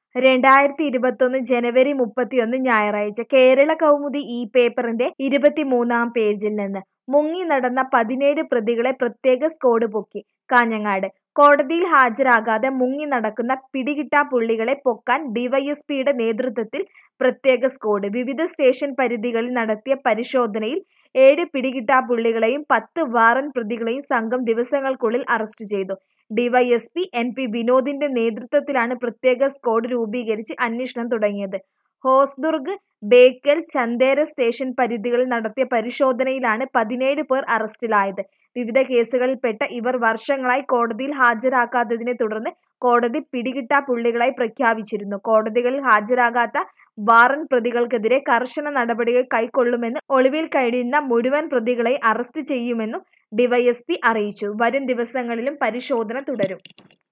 രണ്ടായിരത്തി ഇരുപത്തൊന്ന് ജനുവരി മുപ്പത്തിയൊന്ന് ഞായറാഴ്ച കേരള കൗമുദി ഈ പേപ്പറിന്റെ ഇരുപത്തിമൂന്നാം പേജിൽ നിന്ന് മുങ്ങി നടന്ന പതിനേഴ് പ്രതികളെ പ്രത്യേക സ്ക്വാഡ് പൊക്കി കാഞ്ഞങ്ങാട് കോടതിയിൽ ഹാജരാകാതെ മുങ്ങി നടക്കുന്ന പിടികിട്ടാപ്പുള്ളികളെ പൊക്കാൻ ഡിവൈഎസ്പിയുടെ നേതൃത്വത്തിൽ പ്രത്യേക സ്ക്വാഡ് വിവിധ സ്റ്റേഷൻ പരിധികളിൽ നടത്തിയ പരിശോധനയിൽ ഏഴ് പിടികിട്ടാപ്പുള്ളികളെയും പത്ത് വാറന്റ് പ്രതികളെയും സംഘം ദിവസങ്ങൾക്കുള്ളിൽ അറസ്റ്റ് ചെയ്തു ഡിവൈഎസ്പി എൻ പി വിനോദിന്റെ നേതൃത്വത്തിലാണ് പ്രത്യേക സ്ക്വാഡ് രൂപീകരിച്ച് അന്വേഷണം തുടങ്ങിയത് ഹോസ്ദുർഗ് ബേക്കൽ ചന്ദേര സ്റ്റേഷൻ പരിധികളിൽ നടത്തിയ പരിശോധനയിലാണ് പതിനേഴ് പേർ അറസ്റ്റിലായത് വിവിധ കേസുകളിൽപ്പെട്ട ഇവർ വർഷങ്ങളായി കോടതിയിൽ ഹാജരാക്കാത്തതിനെ തുടർന്ന് കോടതി പിടികിട്ടാപ്പുള്ളികളായി പ്രഖ്യാപിച്ചിരുന്നു കോടതികളിൽ ഹാജരാകാത്ത വാറന്റ് പ്രതികൾക്കെതിരെ കർശന നടപടികൾ കൈക്കൊള്ളുമെന്ന് ഒളിവിൽ കഴിയുന്ന മുഴുവൻ പ്രതികളെയും അറസ്റ്റ് ചെയ്യുമെന്നും ഡിവൈഎസ്പി അറിയിച്ചു വരും ദിവസങ്ങളിലും പരിശോധന തുടരും